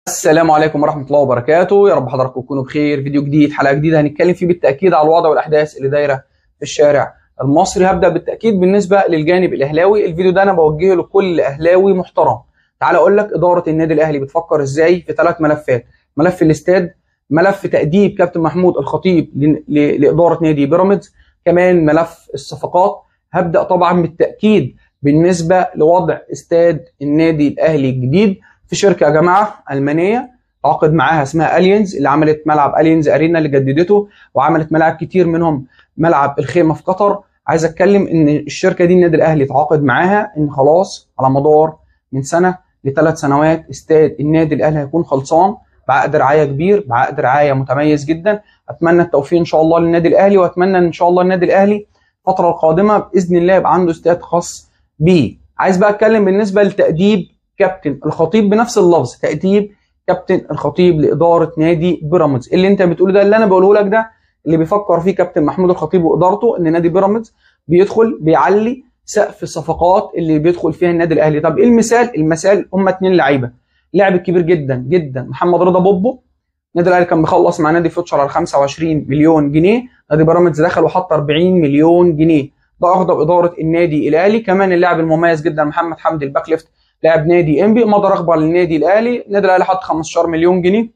السلام عليكم ورحمة الله وبركاته يا رب حضراتكم تكونوا بخير فيديو جديد حلقة جديدة هنتكلم فيه بالتأكيد على الوضع والأحداث اللي دايرة في الشارع المصري هبدأ بالتأكيد بالنسبة للجانب الأهلاوي الفيديو ده أنا بوجهه لكل أهلاوي محترم تعال أقول لك إدارة النادي الأهلي بتفكر إزاي في ثلاث ملفات ملف الاستاد ملف تأديب كابتن محمود الخطيب ل- ل- لإدارة نادي بيراميدز كمان ملف الصفقات هبدأ طبعا بالتأكيد بالنسبة لوضع استاد النادي الأهلي الجديد في شركة يا جماعة ألمانية تعاقد معاها اسمها الينز اللي عملت ملعب الينز ارينا اللي جددته وعملت ملاعب كتير منهم ملعب الخيمه في قطر عايز اتكلم ان الشركه دي النادي الاهلي تعاقد معاها ان خلاص على مدار من سنه لثلاث سنوات استاد النادي الاهلي هيكون خلصان بعقد رعايه كبير بعقد رعايه متميز جدا اتمنى التوفيق ان شاء الله للنادي الاهلي واتمنى ان شاء الله النادي الاهلي الفتره القادمه باذن الله يبقى عنده استاد خاص بيه عايز بقى اتكلم بالنسبه لتاديب كابتن الخطيب بنفس اللفظ تاديب كابتن الخطيب لاداره نادي بيراميدز اللي انت بتقوله ده اللي انا بقوله لك ده اللي بيفكر فيه كابتن محمود الخطيب وادارته ان نادي بيراميدز بيدخل بيعلي سقف الصفقات اللي بيدخل فيها النادي الاهلي طب ايه المثال المثال هم اتنين لعيبه لاعب كبير جدا جدا محمد رضا بوبو النادي الاهلي كان بيخلص مع نادي فيوتشر على 25 مليون جنيه نادي بيراميدز دخل وحط 40 مليون جنيه ده اغضب اداره النادي الاهلي كمان اللاعب المميز جدا محمد حمدي الباك ليفت لاعب نادي انبي مضى رغبه للنادي الاهلي النادي الاهلي حط 15 مليون جنيه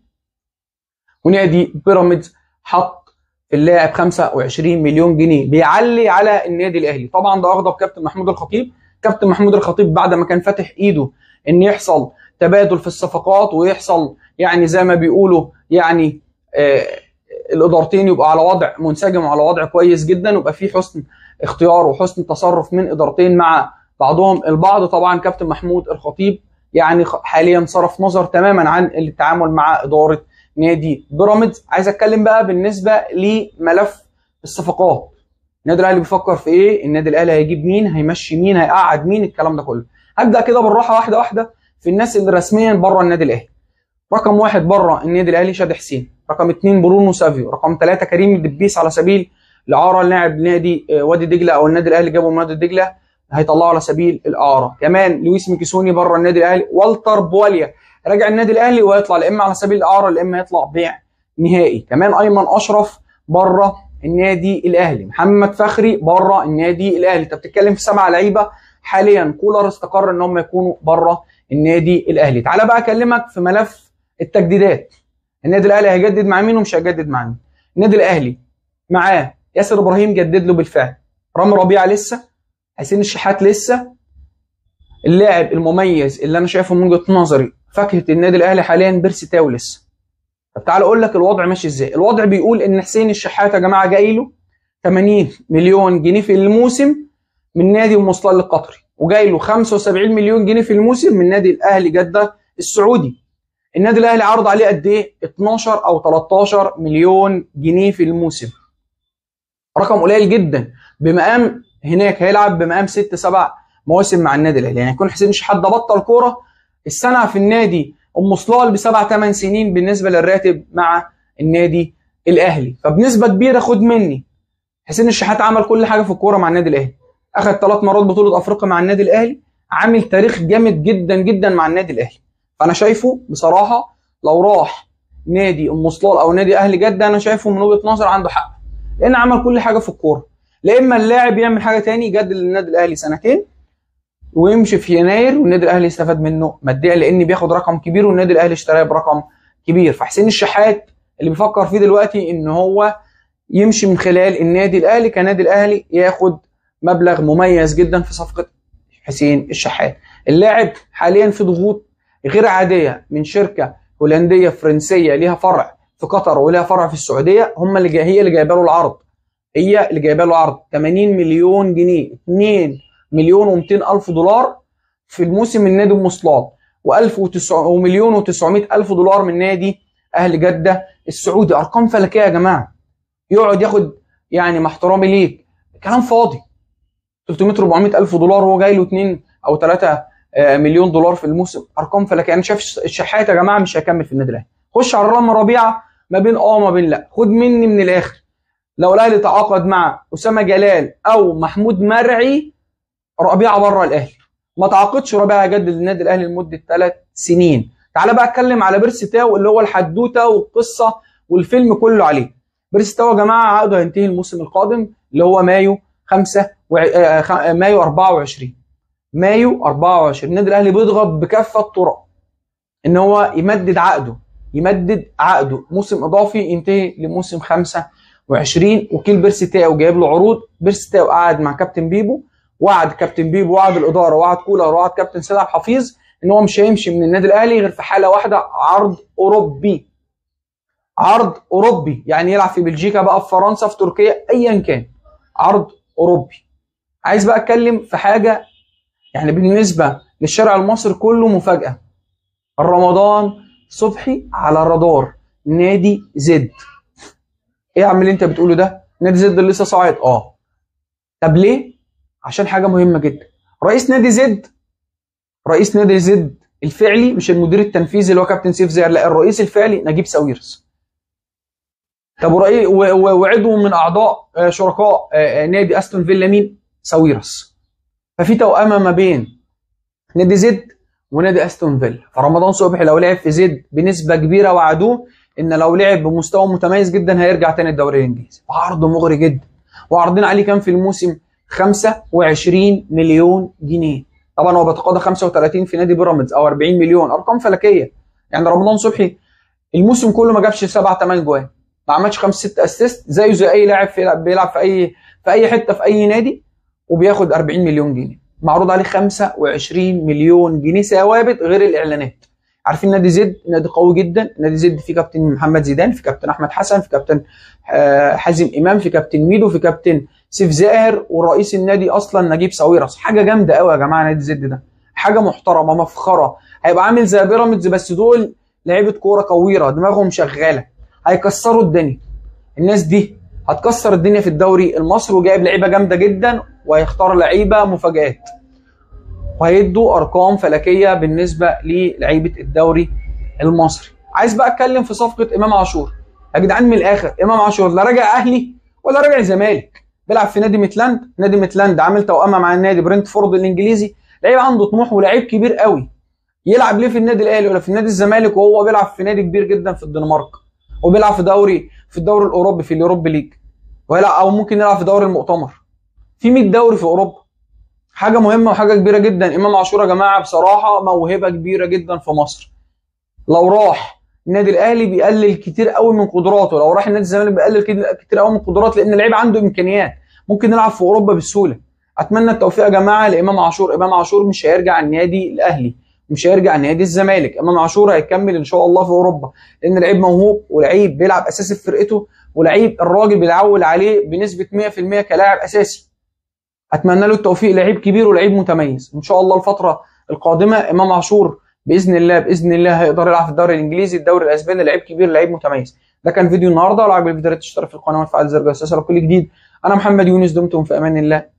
ونادي بيراميدز حط في اللاعب 25 مليون جنيه بيعلي على النادي الاهلي طبعا ده اغضب كابتن محمود الخطيب كابتن محمود الخطيب بعد ما كان فاتح ايده ان يحصل تبادل في الصفقات ويحصل يعني زي ما بيقولوا يعني آه الادارتين يبقى على وضع منسجم وعلى وضع كويس جدا ويبقى في حسن اختيار وحسن تصرف من ادارتين مع بعضهم البعض طبعا كابتن محمود الخطيب يعني حاليا صرف نظر تماما عن التعامل مع اداره نادي بيراميدز عايز اتكلم بقى بالنسبه لملف الصفقات النادي الاهلي بيفكر في ايه النادي الاهلي هيجيب مين هيمشي مين هيقعد مين الكلام ده كله هبدا كده بالراحه واحده واحده في الناس اللي رسميا بره النادي الاهلي رقم واحد بره النادي الاهلي شادي حسين رقم اثنين برونو سافيو رقم ثلاثه كريم الدبيس على سبيل الاعاره لاعب نادي وادي دجله او النادي الاهلي جابه من وادي دجله هيطلعه على سبيل الاعاره كمان لويس ميكيسوني بره النادي الاهلي والتر بواليا راجع النادي الاهلي وهيطلع لا اما على سبيل الاعاره لا اما يطلع بيع نهائي كمان ايمن اشرف بره النادي الاهلي محمد فخري بره النادي الاهلي انت بتتكلم في سبع لعيبه حاليا كولر استقر ان هم يكونوا بره النادي الاهلي تعال بقى اكلمك في ملف التجديدات النادي الاهلي هيجدد مع مين ومش هيجدد مع مين النادي الاهلي معاه ياسر ابراهيم جدد له بالفعل رامي ربيعه لسه حسين الشحات لسه اللاعب المميز اللي انا شايفه من وجهه نظري فاكهه النادي الاهلي حاليا بيرسي تاو لسه طب تعال اقول لك الوضع ماشي ازاي الوضع بيقول ان حسين الشحات يا جماعه جاي له 80 مليون جنيه في الموسم من نادي المصلال القطري وجاي له 75 مليون جنيه في الموسم من نادي الاهلي جده السعودي النادي الاهلي عرض عليه قد ايه 12 او 13 مليون جنيه في الموسم رقم قليل جدا بمقام هناك هيلعب بمقام ست سبع مواسم مع النادي الاهلي يعني يكون حسين شحات ده بطل كوره السنه في النادي ام صلال بسبع ثمان سنين بالنسبه للراتب مع النادي الاهلي فبنسبه كبيره خد مني حسين الشحات عمل كل حاجه في الكوره مع النادي الاهلي اخذ ثلاث مرات بطوله افريقيا مع النادي الاهلي عامل تاريخ جامد جدا جدا مع النادي الاهلي فانا شايفه بصراحه لو راح نادي ام صلال او نادي اهلي جده انا شايفه من وجهه نظر عنده حق لان عمل كل حاجه في الكوره لا اما اللاعب يعمل حاجه تاني يجدد للنادي الاهلي سنتين ويمشي في يناير والنادي الاهلي يستفاد منه ماديا لان بياخد رقم كبير والنادي الاهلي اشتراه برقم كبير فحسين الشحات اللي بيفكر فيه دلوقتي ان هو يمشي من خلال النادي الاهلي كنادي الاهلي ياخد مبلغ مميز جدا في صفقه حسين الشحات اللاعب حاليا في ضغوط غير عاديه من شركه هولنديه فرنسيه ليها فرع في قطر وليها فرع في السعوديه هم اللي جاي هي اللي جايبه له العرض هي اللي جايبه له عرض 80 مليون جنيه 2 مليون و200 الف دولار في الموسم من نادي مصلات و1000 ومليون و900 الف دولار من نادي اهل جده السعودي ارقام فلكيه يا جماعه يقعد ياخد يعني مع احترامي ليك كلام فاضي 300 400 الف دولار وهو جاي له 2 او 3 مليون دولار في الموسم ارقام فلكيه انا شايف الشحات يا جماعه مش هيكمل في النادي الاهلي خش على رامي ربيعه ما بين اه ما بين لا خد مني من الاخر لو الاهلي تعاقد مع اسامه جلال او محمود مرعي ربيعه بره الاهلي ما تعاقدش ربيعه يجدد للنادي الاهلي لمده ثلاث سنين تعالى بقى اتكلم على بيرس تاو اللي هو الحدوته والقصه والفيلم كله عليه بيرس تاو يا جماعه عقده هينتهي الموسم القادم اللي هو مايو 5 و... آه، خ- مايو 24 مايو 24 النادي الاهلي بيضغط بكافه الطرق ان هو يمدد عقده يمدد عقده موسم اضافي ينتهي لموسم 25 وكيل بيرسي تاو جايب له عروض بيرسي تاو قعد مع كابتن بيبو وعد كابتن بيبو وعد الاداره وعد كولر وعد كابتن سيد عبد الحفيظ ان هو مش هيمشي من النادي الاهلي غير في حاله واحده عرض اوروبي عرض اوروبي يعني يلعب في بلجيكا بقى في فرنسا في تركيا ايا كان عرض اوروبي عايز بقى اتكلم في حاجه يعني بالنسبه للشارع المصري كله مفاجاه رمضان صبحي على رادار نادي زد ايه يا عم اللي انت بتقوله ده نادي زد اللي لسه صاعد اه طب ليه عشان حاجه مهمه جدا رئيس نادي زد رئيس نادي زد الفعلي مش المدير التنفيذي اللي هو كابتن سيف زاهر لا الرئيس الفعلي نجيب ساويرس طب ورئي- و- و- وعضو من اعضاء آه، شركاء آه، آه، نادي استون فيلا مين ساويرس ففي توأمه ما بين نادي زد ونادي استون فيلا فرمضان صبحي لو لعب في زد بنسبه كبيره وعدوه ان لو لعب بمستوى متميز جدا هيرجع تاني الدوري الانجليزي وعرض مغري جدا وعارضين عليه كام في الموسم 25 مليون جنيه طبعا هو بيتقاضى 35 في نادي بيراميدز او 40 مليون ارقام فلكيه يعني رمضان صبحي الموسم كله ما جابش 7 8 جوان ما عملش 5 6 اسيست زيه زي اي لاعب في بيلعب في اي في اي حته في اي نادي وبياخد 40 مليون جنيه معروض عليه 25 مليون جنيه ثوابت غير الاعلانات عارفين نادي زد نادي قوي جدا نادي زد في كابتن محمد زيدان في كابتن احمد حسن في كابتن آه، حازم امام في كابتن ميدو في كابتن سيف زاهر ورئيس النادي اصلا نجيب ساويرس حاجه جامده قوي يا جماعه نادي زد ده حاجه محترمه مفخره هيبقى عامل زي بيراميدز بس دول لعيبه كوره كويره دماغهم شغاله هيكسروا الدنيا الناس دي هتكسر الدنيا في الدوري المصري وجايب لعيبه جامده جدا وهيختار لعيبه مفاجآت وهيدوا ارقام فلكيه بالنسبه للعيبه الدوري المصري عايز بقى اتكلم في صفقه امام عاشور يا جدعان من الاخر امام عاشور لا راجع اهلي ولا راجع زمالك بيلعب في نادي ميتلاند نادي ميتلاند عامل توأمه مع النادي برنتفورد الانجليزي لعيب عنده طموح ولعيب كبير قوي يلعب ليه في النادي الاهلي ولا في نادي الزمالك وهو بيلعب في نادي كبير جدا في الدنمارك وبيلعب في دوري في الدوري الاوروبي في اليوروبا ليج ويلعب او ممكن يلعب في دوري المؤتمر في 100 دوري في اوروبا حاجه مهمه وحاجه كبيره جدا امام عاشور يا جماعه بصراحه موهبه كبيره جدا في مصر لو راح النادي الاهلي بيقلل كتير قوي من قدراته لو راح النادي الزمالك بيقلل كده- كتير قوي من قدراته لان اللعيب عنده امكانيات ممكن يلعب في اوروبا بسهوله اتمنى التوفيق يا جماعه لامام عاشور امام عاشور مش هيرجع النادي الاهلي مش هيرجع نادي الزمالك امام عاشور هيكمل ان شاء الله في اوروبا لان لعيب موهوب ولعيب بيلعب اساسي في فرقته ولعيب الراجل بيعول عليه بنسبه 100% كلاعب اساسي اتمنى له التوفيق لعيب كبير ولعيب متميز ان شاء الله الفتره القادمه امام عاشور باذن الله باذن الله هيقدر يلعب في الدوري الانجليزي الدوري الاسباني لعيب كبير لعيب متميز ده كان فيديو النهارده لو عجبك الفيديو يا ريت تشترك في القناه وتفعل زر الجرس لكل جديد انا محمد يونس دمتم في امان الله